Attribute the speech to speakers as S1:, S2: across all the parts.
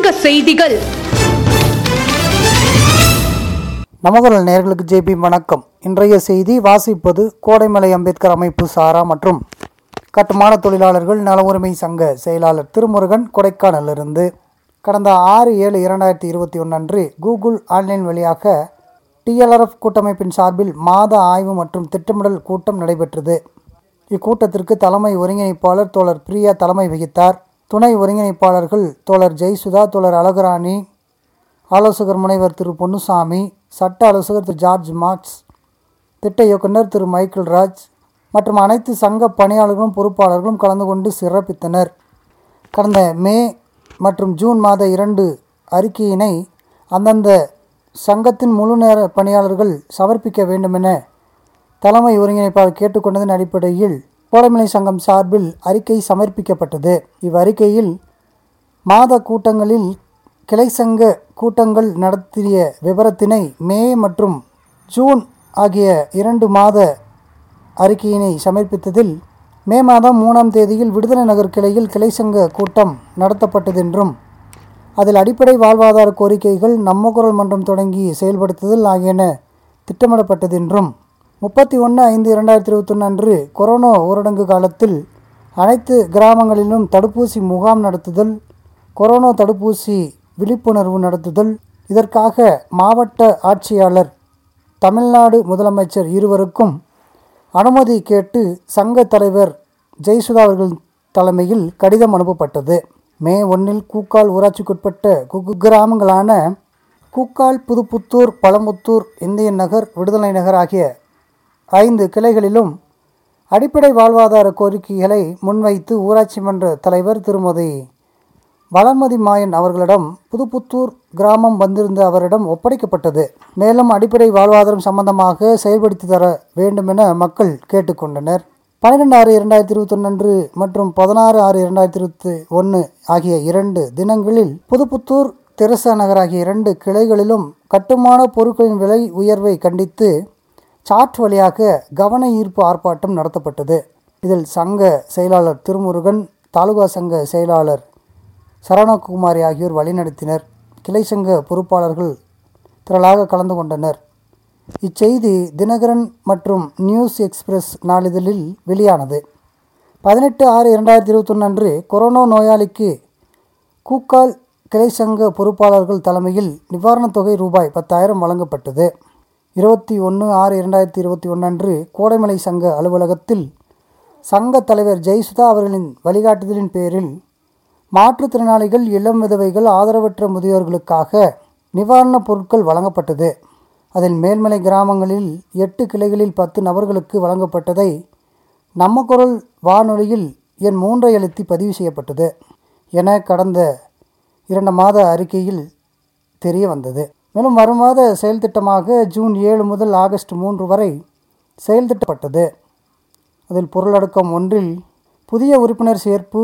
S1: சங்க செய்திகள்
S2: நமகுரல் நேர்களுக்கு ஜேபி வணக்கம் இன்றைய செய்தி வாசிப்பது கோடைமலை அம்பேத்கர் அமைப்பு சாரா மற்றும் கட்டுமான தொழிலாளர்கள் நல உரிமை சங்க செயலாளர் திருமுருகன் கொடைக்கானலிருந்து கடந்த ஆறு ஏழு இரண்டாயிரத்தி இருபத்தி ஒன்று அன்று கூகுள் ஆன்லைன் வழியாக டிஎல்ஆர்எஃப் கூட்டமைப்பின் சார்பில் மாத ஆய்வு மற்றும் திட்டமிடல் கூட்டம் நடைபெற்றது இக்கூட்டத்திற்கு தலைமை ஒருங்கிணைப்பாளர் தோழர் பிரியா தலைமை வகித்தார் துணை ஒருங்கிணைப்பாளர்கள் தோழர் ஜெய்சுதா தோழர் அழகுராணி ஆலோசகர் முனைவர் திரு பொன்னுசாமி சட்ட ஆலோசகர் திரு ஜார்ஜ் மார்க்ஸ் திட்ட இயக்குனர் திரு மைக்கேல் ராஜ் மற்றும் அனைத்து சங்க பணியாளர்களும் பொறுப்பாளர்களும் கலந்து கொண்டு சிறப்பித்தனர் கடந்த மே மற்றும் ஜூன் மாத இரண்டு அறிக்கையினை அந்தந்த சங்கத்தின் முழு நேர பணியாளர்கள் சமர்ப்பிக்க வேண்டுமென தலைமை ஒருங்கிணைப்பாளர் கேட்டுக்கொண்டதன் அடிப்படையில் கோடைமலை சங்கம் சார்பில் அறிக்கை சமர்ப்பிக்கப்பட்டது இவ்வறிக்கையில் மாத கூட்டங்களில் கிளை சங்க கூட்டங்கள் நடத்திய விவரத்தினை மே மற்றும் ஜூன் ஆகிய இரண்டு மாத அறிக்கையினை சமர்ப்பித்ததில் மே மாதம் மூணாம் தேதியில் விடுதலை நகர் கிளையில் கிளை சங்க கூட்டம் நடத்தப்பட்டதென்றும் அதில் அடிப்படை வாழ்வாதார கோரிக்கைகள் நம்ம குரல் மன்றம் தொடங்கி செயல்படுத்துதல் ஆகியன திட்டமிடப்பட்டதென்றும் முப்பத்தி ஒன்று ஐந்து இரண்டாயிரத்தி இருபத்தொன்று அன்று கொரோனா ஊரடங்கு காலத்தில் அனைத்து கிராமங்களிலும் தடுப்பூசி முகாம் நடத்துதல் கொரோனா தடுப்பூசி விழிப்புணர்வு நடத்துதல் இதற்காக மாவட்ட ஆட்சியாளர் தமிழ்நாடு முதலமைச்சர் இருவருக்கும் அனுமதி கேட்டு சங்க தலைவர் ஜெயசுதா அவர்கள் தலைமையில் கடிதம் அனுப்பப்பட்டது மே ஒன்றில் கூக்கால் ஊராட்சிக்குட்பட்ட குக்கு கிராமங்களான கூக்கால் புதுப்புத்தூர் பழமுத்தூர் இந்திய நகர் விடுதலை நகர் ஆகிய ஐந்து கிளைகளிலும் அடிப்படை வாழ்வாதார கோரிக்கைகளை முன்வைத்து ஊராட்சி மன்ற தலைவர் திருமதி வளர்மதி மாயன் அவர்களிடம் புதுப்புத்தூர் கிராமம் வந்திருந்த அவரிடம் ஒப்படைக்கப்பட்டது மேலும் அடிப்படை வாழ்வாதாரம் சம்பந்தமாக செயல்படுத்தி தர வேண்டுமென மக்கள் கேட்டுக்கொண்டனர் பன்னிரெண்டு ஆறு இரண்டாயிரத்தி இருபத்தொன்று அன்று மற்றும் பதினாறு ஆறு இரண்டாயிரத்தி இருபத்தி ஒன்று ஆகிய இரண்டு தினங்களில் புதுப்புத்தூர் தெரசா நகர் ஆகிய இரண்டு கிளைகளிலும் கட்டுமான பொருட்களின் விலை உயர்வை கண்டித்து சாட் வழியாக கவன ஈர்ப்பு ஆர்ப்பாட்டம் நடத்தப்பட்டது இதில் சங்க செயலாளர் திருமுருகன் தாலுகா சங்க செயலாளர் சரவணகுமாரி ஆகியோர் வழிநடத்தினர் கிளை சங்க பொறுப்பாளர்கள் திரளாக கலந்து கொண்டனர் இச்செய்தி தினகரன் மற்றும் நியூஸ் எக்ஸ்பிரஸ் நாளிதழில் வெளியானது பதினெட்டு ஆறு இரண்டாயிரத்தி இருபத்தொன்று அன்று கொரோனா நோயாளிக்கு கூக்கால் கிளை சங்க பொறுப்பாளர்கள் தலைமையில் நிவாரணத் தொகை ரூபாய் பத்தாயிரம் வழங்கப்பட்டது இருபத்தி ஒன்று ஆறு இரண்டாயிரத்தி இருபத்தி ஒன்று அன்று கோடைமலை சங்க அலுவலகத்தில் சங்க தலைவர் ஜெயசுதா அவர்களின் வழிகாட்டுதலின் பேரில் மாற்றுத்திறனாளிகள் இளம் விதவைகள் ஆதரவற்ற முதியோர்களுக்காக நிவாரணப் பொருட்கள் வழங்கப்பட்டது அதில் மேல்மலை கிராமங்களில் எட்டு கிளைகளில் பத்து நபர்களுக்கு வழங்கப்பட்டதை நம்ம குரல் வானொலியில் என் மூன்றை அழுத்தி பதிவு செய்யப்பட்டது என கடந்த இரண்டு மாத அறிக்கையில் தெரிய வந்தது மேலும் வரும் மாத செயல் திட்டமாக ஜூன் ஏழு முதல் ஆகஸ்ட் மூன்று வரை செயல் திட்டப்பட்டது அதில் பொருளடக்கம் ஒன்றில் புதிய உறுப்பினர் சேர்ப்பு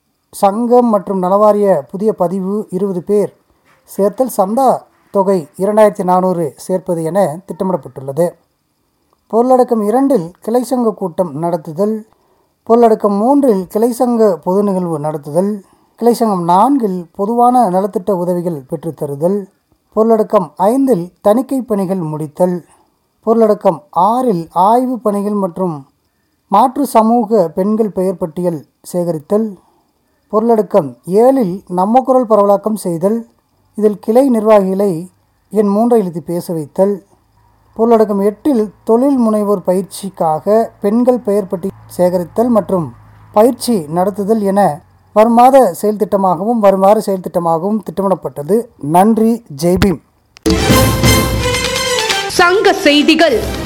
S2: சங்கம் மற்றும் நலவாரிய புதிய பதிவு இருபது பேர் சேர்த்தல் சந்தா தொகை இரண்டாயிரத்தி நானூறு சேர்ப்பது என திட்டமிடப்பட்டுள்ளது பொருளடக்கம் இரண்டில் கிளை சங்க கூட்டம் நடத்துதல் பொருளடக்கம் மூன்றில் கிளை சங்க பொது நிகழ்வு நடத்துதல் கிளை சங்கம் நான்கில் பொதுவான நலத்திட்ட உதவிகள் பெற்றுத்தருதல் பொருளடக்கம் ஐந்தில் தணிக்கை பணிகள் முடித்தல் பொருளடக்கம் ஆறில் ஆய்வு பணிகள் மற்றும் மாற்று சமூக பெண்கள் பெயர் பட்டியல் சேகரித்தல் பொருளடக்கம் ஏழில் நம்ம குரல் பரவலாக்கம் செய்தல் இதில் கிளை நிர்வாகிகளை என் மூன்றை எழுதி பேச வைத்தல் பொருளடக்கம் எட்டில் தொழில் முனைவோர் பயிற்சிக்காக பெண்கள் பெயர் பட்டி சேகரித்தல் மற்றும் பயிற்சி நடத்துதல் என வரும் மாத செயல் திட்டமாகவும் வரும் வார செயல் திட்டமாகவும் திட்டமிடப்பட்டது நன்றி ஜெய்பீம்
S1: சங்க செய்திகள்